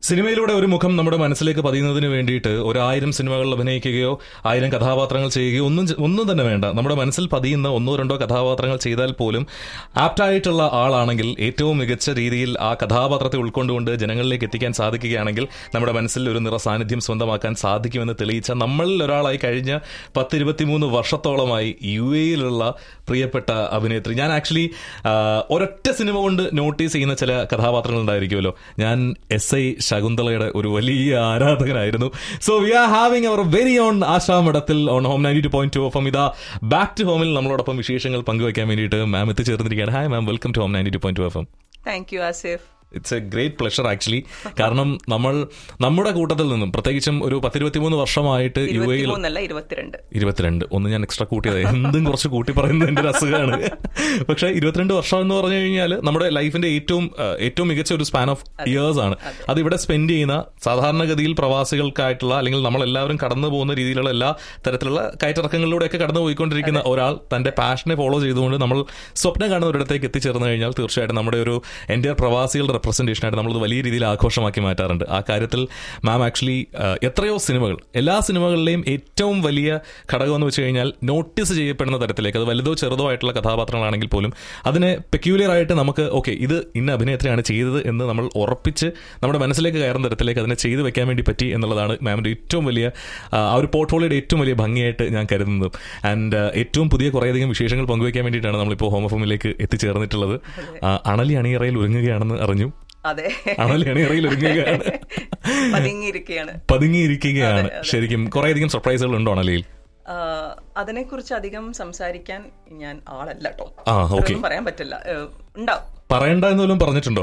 സിനിമയിലൂടെ ഒരു മുഖം നമ്മുടെ മനസ്സിലേക്ക് പതിയുന്നതിന് വേണ്ടിയിട്ട് ഒരായിരം സിനിമകളിൽ അഭിനയിക്കുകയോ ആയിരം കഥാപാത്രങ്ങൾ ചെയ്യുകയോ ഒന്നും ചെ- ഒന്നും തന്നെ വേണ്ട നമ്മുടെ മനസ്സിൽ പതിയുന്ന ഒന്നോ രണ്ടോ കഥാപാത്രങ്ങൾ ചെയ്താൽ പോലും ആപ്റ്റായിട്ടുള്ള ആളാണെങ്കിൽ ഏറ്റവും മികച്ച രീതിയിൽ ആ കഥാപാത്രത്തെ ഉൾക്കൊണ്ടുകൊണ്ട് ജനങ്ങളിലേക്ക് എത്തിക്കാൻ സാധിക്കുകയാണെങ്കിൽ നമ്മുടെ മനസ്സിൽ ഒരു നിറ സാന്നിധ്യം സ്വന്തമാക്കാൻ സാധിക്കുമെന്ന് തെളിയിച്ച നമ്മളിൽ ഒരാളായി കഴിഞ്ഞ പത്തിരുപത്തിമൂന്ന് വർഷത്തോളമായി യു എയിലുള്ള പ്രിയപ്പെട്ട അഭിനേത്രി ഞാൻ ആക്ച്വലി ഒരൊറ്റ സിനിമ കൊണ്ട് നോട്ടീസ് ചെയ്യുന്ന ചില കഥാപാത്രങ്ങൾ ഉണ്ടായിരിക്കുമല്ലോ ഞാൻ എസ് ഐ ശകുന്തളയുടെ ഒരു വലിയ ആരാധകനായിരുന്നു so we are having our very own Asha Madathil on home ninety two point two അപ്പം ഇതാ ബാക്ക് ടു ഹോമിൽ നമ്മളോടൊപ്പം വിശേഷങ്ങൾ പങ്കുവയ്ക്കാൻ വേണ്ടിയിട്ട് മാം എത്തിച്ചേർന്നിരിക്കുകയാണ് hi ma'am welcome to home ninety two point two F M thank you Asif it's a great pleasure actually കാരണം നമ്മൾ നമ്മുടെ കൂട്ടത്തിൽ നിന്നും പ്രത്യേകിച്ചും ഒരു പത്തിരുപത്തിമൂന്ന് വർഷമായിട്ട് യു എയിൽ ഇരുപത്തിമൂന്നല്ല ഇരുപത്തിരണ്ട് ഇരുപത്തിരണ്ട് ഒന്ന് ഞാൻ എക്സ്ട്രാ കൂട്ടിയത് എന്തും കുറച്ച് കൂട്ടി പറയുന്നത് എന്റെ ഒരു അസുഖമാണ് പക്ഷേ ഇരുപത്തിരണ്ട് വർഷം എന്ന് പറഞ്ഞു കഴിഞ്ഞാൽ നമ്മുടെ ലൈഫിന്റെ ഏറ്റവും ആ, ഏറ്റവും മികച്ച ഒരു സ്പാൻ ഓഫ് ഇയേഴ്സ് ആണ് അത് ഇവിടെ സ്പെൻഡ് ചെയ്യുന്ന സാധാരണഗതിയിൽ പ്രവാസികൾക്കായിട്ടുള്ള അല്ലെങ്കിൽ നമ്മൾ എല്ലാവരും കടന്നു പോകുന്ന രീതിയിലുള്ള എല്ലാ തരത്തിലുള്ള കയറ്റിറക്കങ്ങളിലൂടെയൊക്കെ കടന്നു പോയിക്കൊണ്ടിരിക്കുന്ന ഒരാൾ തന്റെ പാഷനെ ഫോളോ ചെയ്തുകൊണ്ട് നമ്മൾ സ്വപ്നം കാണുന്ന ഒരിടത്തേക്ക് എത്തിച്ചേർന്ന് കഴിഞ്ഞാൽ തീർച്ചയായിട്ടും നമ്മുടെ ഒരു എൻ്റെ പ്രവാസികളുടെ റെപ്രസെന്റേഷൻ ആയിട്ട് നമ്മളത് വലിയ രീതിയിൽ ആഘോഷമാക്കി മാറ്റാറുണ്ട് ആ കാര്യത്തിൽ മാം ആക്ച്വലി എത്രയോ സിനിമകൾ എല്ലാ സിനിമകളിലെയും ഏറ്റവും വലിയ ഘടകം എന്ന് വെച്ച് കഴിഞ്ഞാൽ നോട്ടീസ് ചെയ്യപ്പെടുന്ന തരത്തിലേക്ക് അത് വലുതോ ചെറുതോ ആയിട്ടുള്ള കഥാപാത്രങ്ങളാണെങ്കിൽ പോലും അതിനെ പെക്യൂലിയർ ആയിട്ട് നമുക്ക് ഓക്കെ ഇത് ഇന്ന അഭിനേത്രിയാണ് ചെയ്തത് എന്ന് നമ്മൾ ഉറപ്പിച്ച് നമ്മുടെ മനസ്സിലേക്ക് കയറുന്ന തരത്തിലേക്ക് അതിനെ ചെയ്തു വെക്കാൻ വേണ്ടി പറ്റി എന്നുള്ളതാണ് മാമിന്റെ ഏറ്റവും വലിയ ആ ആ ഒരു പോർട്ട്ഫോളിയോയുടെ ഏറ്റവും വലിയ ഭംഗിയായിട്ട് ഞാൻ കരുതുന്നത് ആൻഡ് ഏറ്റവും പുതിയ കുറേയധികം വിശേഷങ്ങൾ പങ്കുവയ്ക്കാൻ വേണ്ടിയിട്ടാണ് നമ്മളിപ്പോൾ ഹോം എഫമിലേക്ക് എത്തിച്ചേർന്നിട്ടുള്ളത് ആ, അണലി അണിയറയിൽ ഒരുങ്ങുകയാണെന്ന് അറിഞ്ഞു അതെ അണലി അണിയറയിൽ ഒരുങ്ങുകയാണ് പതുങ്ങിയിരിക്കുകയാണ് പതുങ്ങിയിരിക്കുകയാണ് ശരിക്കും കുറേയധികം സർപ്രൈസുകൾ ഉണ്ടോ അണലിയിൽ അതിനെ കുറിച്ച് അധികം സംസാരിക്കാൻ ഞാൻ ആളല്ല കേട്ടോ ആ, okay. അതൊന്നും പറയാൻ പറ്റില്ല ഏഹ്, ഉണ്ടാവും പറയണ്ട എന്ന് പോലും പറഞ്ഞിട്ടുണ്ടോ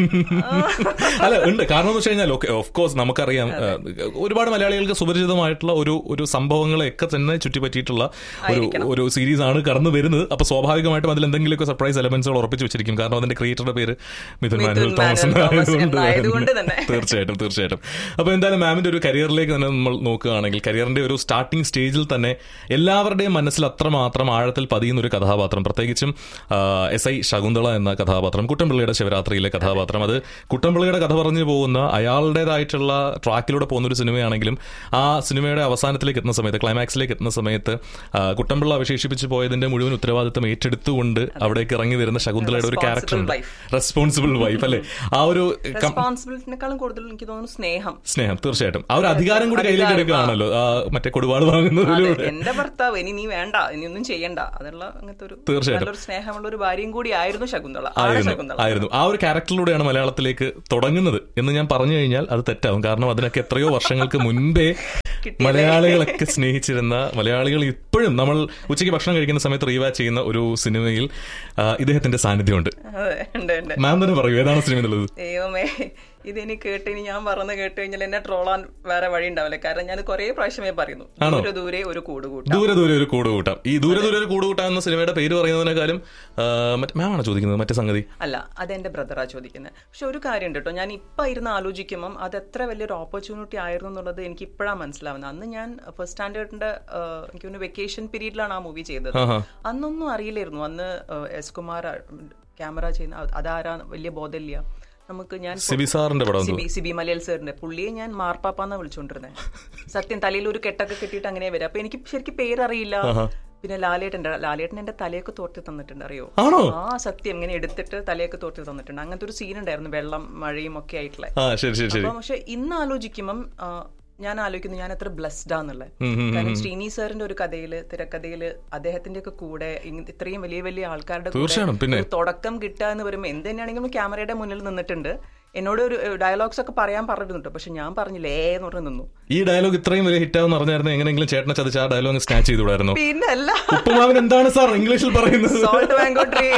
അല്ല ഉണ്ട് കാരണം എന്ന് വെച്ച് കഴിഞ്ഞാൽ ഓക്കെ ഓഫ് കോഴ്സ് നമുക്കറിയാം ഏഹ്, ഒരുപാട് മലയാളികൾക്ക് സുപരിചിതമായിട്ടുള്ള ഒരു ഒരു സംഭവങ്ങളെയൊക്കെ തന്നെ ചുറ്റിപ്പറ്റിയിട്ടുള്ള ഒരു ഒരു സീരീസ് ആണ് കടന്നു വരുന്നത് അപ്പൊ സ്വാഭാവികമായിട്ടും അതിൽ എന്തെങ്കിലുമൊക്കെ സർപ്രൈസ് എലമെന്റ്സുകൾ ഉറപ്പിച്ച് വെച്ചിരിക്കും കാരണം അതിന്റെ ക്രിയേറ്ററുടെ പേര് മിഥുൻ മാനുവൽ തോമസ് മാനുവൽ തോമസ് ആയതുകൊണ്ട് എന്നായതുകൊണ്ട് തന്നെ. തന്നെ. തീർച്ചയായിട്ടും തീർച്ചയായിട്ടും അപ്പൊ എന്തായാലും മാമിന്റെ ഒരു കരിയറിലേക്ക് തന്നെ നമ്മൾ നോക്കുകയാണെങ്കിൽ കരിയറിന്റെ ഒരു സ്റ്റാർട്ടിംഗ് സ്റ്റേജിൽ തന്നെ എല്ലാവരുടെയും മനസ്സിൽ അത്രമാത്രം ആഴത്തിൽ പതിയുന്ന ഒരു കഥാപാത്രം പ്രത്യേകിച്ചും എസ് ഐ ശകുന്തള എന്ന കഥാപാത്രം കുട്ടൻപിള്ളിയുടെ ശിവരാത്രിയിലെ കഥാപാത്രം അത് കുട്ടൻപിള്ളിയുടെ കഥ പറഞ്ഞു പോകുന്ന അയാളുടേതായിട്ടുള്ള ട്രാക്കിലൂടെ പോകുന്ന ഒരു സിനിമയാണെങ്കിലും ആ സിനിമയുടെ അവസാനത്തിലേക്ക് എത്തുന്ന സമയത്ത് ക്ലൈമാക്സിലേക്ക് എത്തുന്ന സമയത്ത് ആ, കുട്ടൻപിള്ള അവശേഷിപ്പിച്ച് പോയതിന്റെ മുഴുവൻ ഉത്തരവാദിത്തം ഏറ്റെടുത്തുകൊണ്ട് അവിടേക്ക് ഇറങ്ങി വരുന്ന ശകുന്തളയുടെ ഒരു ക്യാരക്ടർ ഉണ്ട് wife. റെസ്പോൺസിബിൾ വൈഫ് അല്ലേ ആ ഒരു കം- റെസ്പോൺസിബിലിറ്റിനേക്കാളും കൂടുതൽ എനിക്ക് തോന്നുന്നു സ്നേഹം സ്നേഹം തീർച്ചയായിട്ടും ആ ഒരു അധികാരം കൂടി കയ്യിലേക്ക് അധികാരം, എടുക്കുകയാണല്ലോ ആ മറ്റേ കൊടുപാട് അതെ, വാങ്ങുന്നതിലൂടെ എന്റെ ഭർത്താവ് ഇനി നീ വേണ്ട ഇനി ഒന്നും ചെയ്യണ്ട അതുള്ള അങ്ങനത്തെ ഒരു തീർച്ചയായിട്ടും. നല്ലൊരു സ്നേഹമുള്ള ഒരു ഭാര്യയും കൂടി ആയിരുന്നു ശകുന്തള ആണ് ആയിരുന്നു ശകുന്തള ആയിരുന്നു ആ ഒരു ക്യാരക്ടറിലൂടെയാണ് മലയാളത്തിലേക്ക് തുടങ്ങുന്നത് എന്ന് ഞാൻ പറഞ്ഞു കഴിഞ്ഞാൽ അത് തെറ്റാവും കാരണം അതിനൊക്കെ എത്രയോ വർഷങ്ങൾക്ക് മുൻപേ കിട്ടിയതേ. മലയാളികളൊക്കെ സ്നേഹിച്ചിരുന്ന മലയാളികൾ ഇപ്പോഴും നമ്മൾ ഉച്ചയ്ക്ക് ഭക്ഷണം കഴിക്കുന്ന സമയത്ത് റീവാച്ച് ചെയ്യുന്ന ഒരു സിനിമയിൽ ആ, ഇദ്ദേഹത്തിന്റെ സാന്നിധ്യമുണ്ട് അതെ ഉണ്ട് ഉണ്ട് മാം തന്നെ പറയൂ ഏതാണ് സിനിമ എന്നുള്ളത് ദൈവമേ ഇതെനി കേട്ട് ഇനി ഞാൻ പറഞ്ഞ് കേട്ട് കഴിഞ്ഞാൽ എന്നെ ട്രോളാൻ വേറെ വഴി ഉണ്ടാവില്ല കാരണം ഞാൻ കുറെ പ്രാവശ്യമേ പറയുന്നു ആണോ? ദൂരെ ദൂരെ ഒരു കൂട് കൂട്ടം ദൂരെ ദൂരെ ഒരു കൂട് കൂട്ടാം ഈ ദൂരെ ദൂരെ ഒരു കൂട് കൂട്ടാം എന്ന സിനിമയുടെ പേര് പറയുന്നതിനേക്കാളും ആ, മറ്റേ മാം ആണോ ചോദിക്കുന്നത് മറ്റേ സംഗതി അല്ല അതെന്റെ ബ്രദറാ ചോദിക്കുന്നത് പക്ഷെ ഒരു കാര്യം ഉണ്ട് കേട്ടോ ഞാൻ ഇപ്പൊ ഇരുന്ന് ആലോചിക്കുമ്പം അത് എത്ര വലിയൊരു ഓപ്പർച്യൂണിറ്റി ആയിരുന്നു എന്നുള്ളത് എനിക്ക് ഇപ്പോഴാണ് മനസ്സിലാവുന്നത് അന്ന് ഞാൻ ഫസ്റ്റ് സ്റ്റാൻഡേർഡിന്റെ എനിക്ക് തോന്നുന്നു വെക്കേഷൻ പീരീഡിലാണ് ആ മൂവി ചെയ്തത് ആഹാ. അന്നൊന്നും അറിയില്ലായിരുന്നു അന്ന് ഏഹ്, എസ് കുമാർ ക്യാമറ ചെയ്യുന്ന അത് അതാരാ വലിയ ബോധമില്ല നമുക്ക് ഞാൻ സിബി സാറിന്റെ പടം സിബി സിബി മലയാൾ സാറിന്റെ പുള്ളിയെ ഞാൻ മാർപ്പാപ്പാന്നാ വിളിച്ചോണ്ടിരുന്നത് സത്യം തലയിൽ ഒരു കെട്ടൊക്കെ കെട്ടിയിട്ട് അങ്ങനെ വരാം അപ്പൊ എനിക്ക് ശരിക്കും പേരറിയില്ല പിന്നെ ലാലേട്ടൻ്റെ ലാലേട്ടൻ എന്റെ തലയൊക്കെ തോർത്തി തന്നിട്ടുണ്ട് അറിയോ ആണോ ആ സത്യം ഇങ്ങനെ എടുത്തിട്ട് തലയൊക്കെ തോർത്തി തന്നിട്ടുണ്ട് അങ്ങനത്തെ ഒരു സീൻ ഉണ്ടായിരുന്നു വെള്ളം മഴയും ഒക്കെ ആയിട്ടുള്ള ആ ശരി ശരി ശരി അപ്പം പക്ഷെ ഇന്ന് ആലോചിക്കുമ്പം ആ, ഞാൻ ആലോചിക്കുന്നു ഞാൻ എത്ര ബ്ലസ്ഡ് ആന്നുള്ളത് ഉം, ഉം, കാരണം ശ്രീനി സാറിന്റെ ഒരു കഥയില് തിരക്കഥയില് അദ്ദേഹത്തിന്റെ ഒക്കെ കൂടെ ഇങ്ങ- ഇത്രയും വലിയ വലിയ ആൾക്കാരുടെ കൂടെ തീർച്ചയായും, പിന്നെ. ഒരു തുടക്കം കിട്ടുക എന്ന് പറയുമ്പോൾ എന്ത് തന്നെയാണെങ്കിലും ക്യാമറയുടെ മുന്നിൽ നിന്നിട്ടുണ്ട് എന്നോട് ഒരു ഡയലോഗ്സ് ഒക്കെ പറയാൻ പറഞ്ഞിരുന്നുണ്ട് പക്ഷെ ഞാൻ പറഞ്ഞില്ലേ എന്ന് പറഞ്ഞു നിന്നു ഈ ഡയലോഗ് ഇത്രയും വലിയ ഹിറ്റാവെന്ന് അറിഞ്ഞായിരുന്നു എങ്ങനെയെങ്കിലും ചേട്ടനെ ചതിച്ച് ആ ഡയലോഗ് സ്നാച്ച് ചെയ്തുകൂടായിരുന്നു പിന്നെ അല്ല ഉപ്പുമാവിന് എന്താണ് സാർ ഇംഗ്ലീഷിൽ പറയുന്നത് സോൾട്ട് മാംഗോ ട്രീ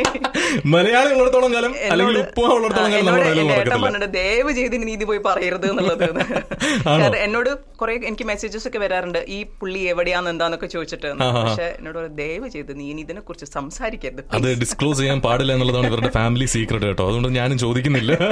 മലയാളി ഉള്ളിടത്തോളം കാലം അല്ലെങ്കിൽ ഉപ്പുമാവ് ഉള്ളിടത്തോളം കാലം നമ്മുടെ ഡയലോഗ് ഏട്ടൻ നടക്കത്തില്ല പറഞ്ഞിട്ട് ദയവ് ചെയ്ത് ഇനി ഇത് പോയി പറയരുത് എന്നുള്ളത് കാരണം എന്നോട് കുറെ എനിക്ക് മെസ്സേജസ് ഒക്കെ വരാറുണ്ട് ഈ പുള്ളി എവിടെയാന്ന് എന്താന്നൊക്കെ ചോദിച്ചിട്ട് പക്ഷെ എന്നോട് പറയും, ദയവ് ചെയ്ത് നീ ഇനി ഇതിനെ കുറിച്ച് സംസാരിക്കരുത് അത് ഡിസ്ക്ലോസ് ചെയ്യാൻ പാടില്ല എന്നുള്ളതാണ് ഇവരുടെ ഫാമിലി സീക്രട്ട് കേട്ടോ അതുകൊണ്ട് ഞാനും ചോദിക്കുന്നില്ല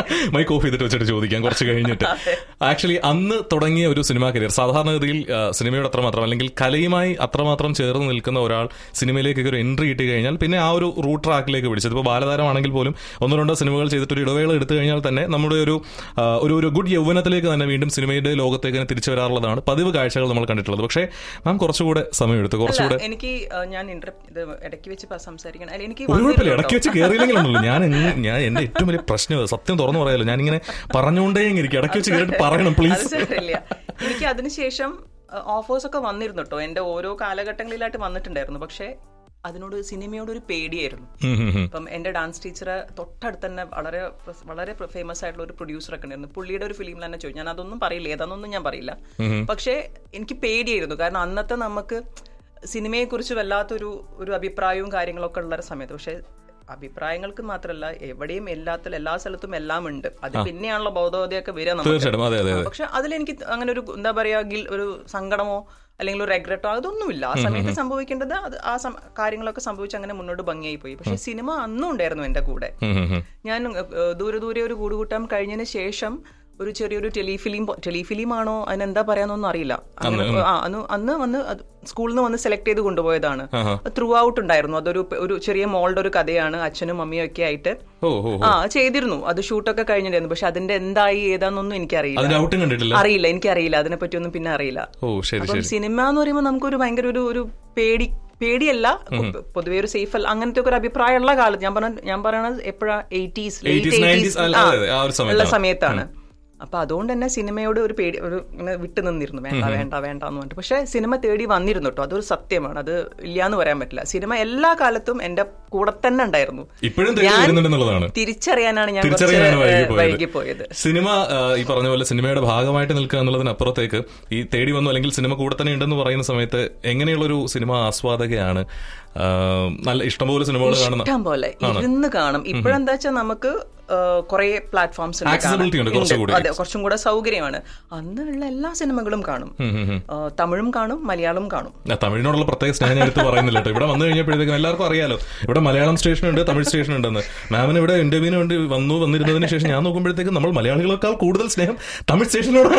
മൈക്ക് ഓഫ് ചെയ്തിട്ട് വെച്ചിട്ട് ചോദിക്കാം കുറച്ച് കഴിഞ്ഞിട്ട് ആക്ച്വലി അന്ന് തുടങ്ങിയ ഒരു സിനിമാ കരിയർ സാധാരണഗതിയിൽ ആ, സിനിമയോട് അത്രമാത്രം അല്ലെങ്കിൽ കലയുമായി അത്രമാത്രം ചേർന്ന് നിൽക്കുന്ന ഒരാൾ സിനിമയിലേക്ക് ഒരു എൻട്രി ഇട്ട് കഴിഞ്ഞാൽ പിന്നെ ആ ഒരു റൂട്ട് ട്രാക്കിലേക്ക് പിടിച്ചത് ഇപ്പോൾ ബാലതാരമാണെങ്കിൽ പോലും ഒന്നോ രണ്ടോ സിനിമകൾ ചെയ്തിട്ട് ഒരു ഇടവേള എടുത്തു കഴിഞ്ഞാൽ തന്നെ നമ്മുടെ ഒരു ആ, ഒരു ഒരു ഗുഡ് യൗവനത്തിലേക്ക് തന്നെ വീണ്ടും സിനിമയുടെ ലോകത്തേക്ക് തന്നെ തിരിച്ചു വരാറുള്ളതാണ് പതിവ് കാഴ്ചകൾ നമ്മൾ കണ്ടിട്ടുള്ളത് പക്ഷേ മാം കുറച്ചുകൂടെ സമയമെടുത്തു കുറച്ചുകൂടെ അല്ല, എനിക്ക് ആ, ഞാൻ ഇന്റർ ഇത് ഇടയ്ക്ക് വെച്ച് പ- സംസാരിക്കണം അല്ല എനിക്ക് ഒരു കുഴപ്പമില്ല വന്നിരുന്നു ഇടയ്ക്ക് വെച്ച് കയറിയില്ലെങ്കിലുണ്ടല്ലോ ഞാൻ എങ്ങ- ഞാൻ എന്റെ ഏറ്റവും വലിയ പ്രശ്നം അത്. സത്യം തുറന്നു പറയാലോ ഞാൻ ഇങ്ങനെ പറഞ്ഞുകൊണ്ടേ ഇരിക്കും ഇടയ്ക്ക് വെച്ച് കയറിയിട്ട് പറയണം അത് പ്ലീസ് സാരമില്ല എനിക്ക് അതിനുശേഷം ഓഫേഴ്സ് ഒക്കെ വന്നിരുന്നു കേട്ടോ എന്റെ ഓരോ കാലഘട്ടങ്ങളിലായിട്ട് വന്നിട്ടുണ്ടായിരുന്നു പക്ഷെ അതിനോട് സിനിമയോട് ഒരു പേടിയായിരുന്നു ഇപ്പം എന്റെ ഡാൻസ് ടീച്ചർ തൊട്ടടുത്ത് തന്നെ വളരെ പ്രസ്- വളരെ ഫേമസ് ആയിട്ടുള്ള ഒരു പ്രൊഡ്യൂസർ ഒക്കെ ഉണ്ടായിരുന്നു പുള്ളിയുടെ ഒരു ഫിലിമിൽ തന്നെ ചോദിച്ചു ഞാൻ അതൊന്നും പറയില്ല ഏതാണെന്നൊന്നും ഞാൻ പറയില്ല പക്ഷേ എനിക്ക് പേടിയായിരുന്നു കാരണം അന്നത്തെ നമുക്ക് സിനിമയെ കുറിച്ച് വല്ലാത്തൊരു ഒരു അഭിപ്രായവും കാര്യങ്ങളൊക്കെ ഉള്ള ഒരു സമയത്ത് പക്ഷേ അഭിപ്രായങ്ങൾക്ക് മാത്രമല്ല എവിടെയും എല്ലാത്തിലും എല്ലാ സ്ഥലത്തും എല്ലാം ഉണ്ട് അത് പിന്നെയാണല്ലോ ബോധോദയൊക്കെ വരിക നമുക്ക് തീർച്ചയായിട്ടും അതെ അതെ അതെ പക്ഷെ അതിലെനിക്ക് അങ്ങനെ ഒരു എന്താ പറയാ ഗിൽ ഒരു സങ്കടമോ അല്ലെങ്കിൽ ഒരു റെഗ്രറ്റോ അതൊന്നുമില്ല ആ സമയത്ത് സംഭവിക്കേണ്ടത് അത് ആ സം- കാര്യങ്ങളൊക്കെ സംഭവിച്ച് അങ്ങനെ മുന്നോട്ട് ഭംഗിയായി പോയി പക്ഷെ സിനിമ അന്നും ഉണ്ടായിരുന്നു എന്റെ കൂടെ ഉം, ഉം, ഉം. ഞാൻ ഏഹ്, ദൂരെ ദൂരെ ഒരു കൂടുകൂട്ടം കഴിഞ്ഞതിന് ശേഷം ഒരു ചെറിയൊരു ടെലിഫിലിം ടെലിഫിലിം ആണോ അതിനെന്താ പറയാന്നൊന്നും അറിയില്ല അങ്ങനെ ആ, അന്ന് അന്ന് വന്ന് അത് സ്കൂളിൽ നിന്ന് വന്ന് സെലക്ട് ചെയ്ത് കൊണ്ടുപോയതാണ് ആഹാ. ത്രൂ ഔട്ട് ഉണ്ടായിരുന്നു അതൊരു ഒരു ചെറിയ മോളുടെ ഒരു കഥയാണ് അച്ഛനും മമ്മിയും ഒക്കെ ആയിട്ട് ഓ ഓ ആ ചെയ്തിരുന്നു അത് ഷൂട്ടൊക്കെ കഴിഞ്ഞിട്ടായിരുന്നു പക്ഷെ അതിന്റെ എന്തായി ഏതാന്നൊന്നും എനിക്കറിയില്ല അതിന്റെ ഔട്ടും കണ്ടിട്ടില്ല അറിയില്ല എനിക്കറിയില്ല അതിനെ പറ്റിയൊന്നും പിന്നെ അറിയില്ല ഓ ശരി അപ്പം ശരി സിനിമ എന്ന് പറയുമ്പോൾ നമുക്കൊരു ഭയങ്കര ഒരു ഒരു പേടി പേടിയല്ല പൊതുവെ ഒരു സേഫ് അല്ല അങ്ങനത്തെ ഒക്കെ ഒരു അഭിപ്രായമുള്ള കാലത്ത് ഞാൻ പറഞ്ഞ ഞാൻ പറയണത് എപ്പോഴാ എയ്റ്റീസ് 80s, 90s, അല്ല, അതെ, അതെ, ആ ഒരു ഉള്ള സമയത്താണ്. സമയത്താണ് അപ്പൊ അതുകൊണ്ട് തന്നെ സിനിമയോട് ഒരു പേടി ഒരു ഇങ്ങനെ വിട്ടു നിന്നിരുന്നു വേണ്ട വേണ്ട വേണ്ട എന്ന് പറഞ്ഞിട്ട് പക്ഷെ സിനിമ തേടി വന്നിരുന്നു കേട്ടോ അതൊരു സത്യമാണ് അത് ഇല്ലാന്ന് പറയാൻ പറ്റില്ല സിനിമ എല്ലാ കാലത്തും എന്റെ കൂടെ തന്നെ ഉണ്ടായിരുന്നു ഇപ്പോഴും തേടി ഞാൻ വരുന്നുണ്ടെന്നുള്ളതാണ് തിരിച്ചറിയാനാണ് ഞാൻ കുറച്ച് തിരിച്ചറിയാനാണ് വൈകി ഏഹ്, പോയത് വൈകി പോയത് സിനിമ ആ, ഈ പറഞ്ഞ പോലെ സിനിമയുടെ ഭാഗമായിട്ട് നിൽക്കുക എന്നുള്ളതിനപ്പുറത്തേക്ക് ഈ തേടി വന്നു അല്ലെങ്കിൽ സിനിമ കൂടെ തന്നെ ഉണ്ടെന്ന് പറയുന്ന സമയത്ത് എങ്ങനെയുള്ളൊരു സിനിമ ആസ്വാദകയാണ് ആ, നല്ല ഇഷ്ടംപോലെ സിനിമകൾ കാണുന്ന ഇഷ്ടം പോലെ ഇരുന്ന് കാണും ഇപ്പോഴെന്താ വെച്ചാൽ നമുക്ക് കുറെ പ്ലാറ്റ്ഫോംസ് Accessibility ഉണ്ട് കുറച്ചുകൂടി. അതെ കുറച്ചും കൂടെ സൗകര്യമാണ് അന്നുള്ള എല്ലാ സിനിമകളും കാണും ഉം, ഉം, ഉം. ആ, തമിഴും കാണും മലയാളം കാണും ആ, തമിഴിനോടുള്ള പ്രത്യേക സ്നേഹം ഞാൻ എടുത്ത് പറയുന്നില്ല കേട്ടോ ഇവിടെ വന്നു കഴിഞ്ഞപ്പോഴത്തേക്കും എല്ലാവർക്കും അറിയാലോ ഇവിടെ മലയാളം സ്റ്റേഷൻ ഉണ്ട് തമിഴ് സ്റ്റേഷൻ ഉണ്ടെന്ന് മാമിന് ഇവിടെ ഇന്റർവ്യൂവിന് വേണ്ടി വന്നു വന്നിരുന്നതിന് ശേഷം ഞാൻ നോക്കുമ്പോഴത്തേക്കും നമ്മൾ മലയാളികളെക്കാൾ കൂടുതൽ സ്നേഹം തമിഴ് സ്റ്റേഷനോട്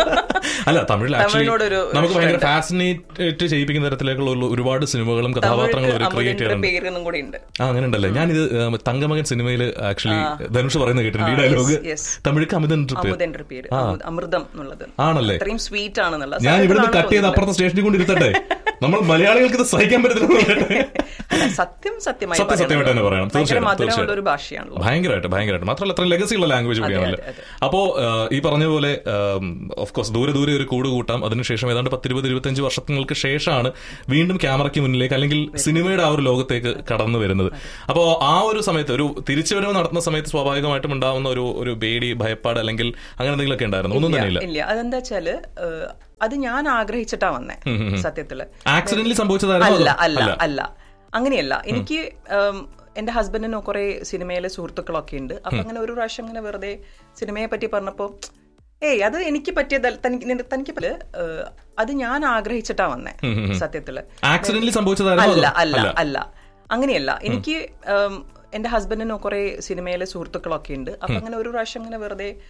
അല്ല തമിഴിൽ ആക്ച്വലി തമിഴിനോടൊരു നമുക്ക് ഭയങ്കര ഫാസിനേറ്റ് ചെയ്യിപ്പിക്കുന്ന തരത്തിലേക്കുള്ള ഒരു- ഒരുപാട് സിനിമകളും കഥാപാത്രങ്ങളും അവർ ക്രിയേറ്റ് അമുതിന്റെ ചെയ്യുന്നുണ്ട് പേരൊന്നും കൂടി ഉണ്ട് ആ അങ്ങനെ ഉണ്ടല്ലേ ഞാനിത് ആ, തങ്കമകൻ സിനിമയിൽ ആക്ച്വലി ധനുഷ് പറയുന്നത് കേട്ടിട്ടുണ്ട് ഈ ഡയലോഗ് yes. തമിഴ്ക്ക് അമിതൻ ട്രിപ്പ് അമുദന്റെ പേര് അമൃ- അമൃതം എന്നുള്ളത് ആണല്ലേ അത്രയും സ്വീറ്റ് ആണെന്നുള്ള ഞാൻ ഇവിടുന്ന് കട്ട് ചെയ്ത് അപ്പുറത്തെ സ്റ്റേഷനിൽ കൊണ്ട് ഇരുത്തട്ടെ നമ്മൾ മലയാളികൾക്ക് ഇത് സഹിക്കാൻ പറ്റത്തില്ല സത്യം സത്യമായി സത്യം സത്യമായിട്ട് തന്നെ പറയണം ഭയങ്കര തീർച്ചയായിട്ടും മധുരമുള്ള തീർച്ചയായിട്ടും ഒരു ഭാഷയാണല്ലോ ഭയങ്കരമായിട്ട് ഭയങ്കരമായിട്ട് മാത്രമല്ല അത്ര ലെഗസി ഉള്ള ലാംഗ്വേജ് കൂടിയാണല്ലോ അതെ, അതെ. അപ്പോ ആ, ഈ പറഞ്ഞ പോലെ ഓഫ് കോഴ്സ് ദൂരെ ദൂരെ ഒരു കൂട് കൂട്ടാം അതിനുശേഷം ഏതാണ്ട് പത്തിരുപത് ഇരുപത്തഞ്ച് വർഷങ്ങൾക്ക് ശേഷമാണ് വീണ്ടും ക്യാമറയ്ക്ക് മുന്നിലേക്ക് അല്ലെങ്കിൽ സിനിമയുടെ ആ ഒരു ലോകത്തേക്ക് കടന്നു വരുന്നത് അപ്പോൾ ആ ഒരു സമയത്ത് ഒരു തിരിച്ചുവരവ് നടത്തുന്ന സമയത്ത് സ്വാഭാവികമായിട്ടും ഉണ്ടാവുന്ന ഒരു ഒരു പേടി ഭയപ്പാട് അല്ലെങ്കിൽ അങ്ങനെ എന്തെങ്കിലുമൊക്കെ ഉണ്ടായിരുന്നു ഒന്നും തന്നെ ഇല്ല ഇല്ല അതെന്താ വെച്ചാല് ഏഹ്, അത് ഞാൻ ആഗ്രഹിച്ചിട്ടാ വന്നേ സത്യത്തില് ആക്സിഡന്റലി സംഭവിച്ചതായിരുന്നു അല്ല അതോ? അല്ല അല്ല അങ്ങനെയല്ല എനിക്ക് ഉം, എന്റെ ഹസ്ബൻഡിന് കുറെ സിനിമയിലെ സുഹൃത്തുക്കളൊക്കെ ഉണ്ട് അപ്പൊ അങ്ങനെ ഒരു പ്രാവശ്യം ഇങ്ങനെ വെറുതെ സിനിമയെ പറ്റി പറഞ്ഞപ്പോ ഏയ് അത് എനിക്ക് പറ്റിയതല്ല തനിക്ക് നിന- തനിക്ക് പറ്റില്ല ഏഹ്, അത് ഞാൻ ആഗ്രഹിച്ചിട്ടാ വന്നേ സത്യത്തില് ആക്സിഡന്റലി സംഭവിച്ചതായിരുന്നു അല്ല അതോ? അല്ല അല്ല അങ്ങനെയല്ല എനിക്ക് ഉം, എന്റെ ഹസ്ബൻഡിന് കുറെ സിനിമയിലെ സുഹൃത്തുക്കളൊക്കെ ഉണ്ട് അപ്പൊ അങ്ങനെ ഒരു പ്രാവശ്യം ഇങ്ങനെ വെറുതെ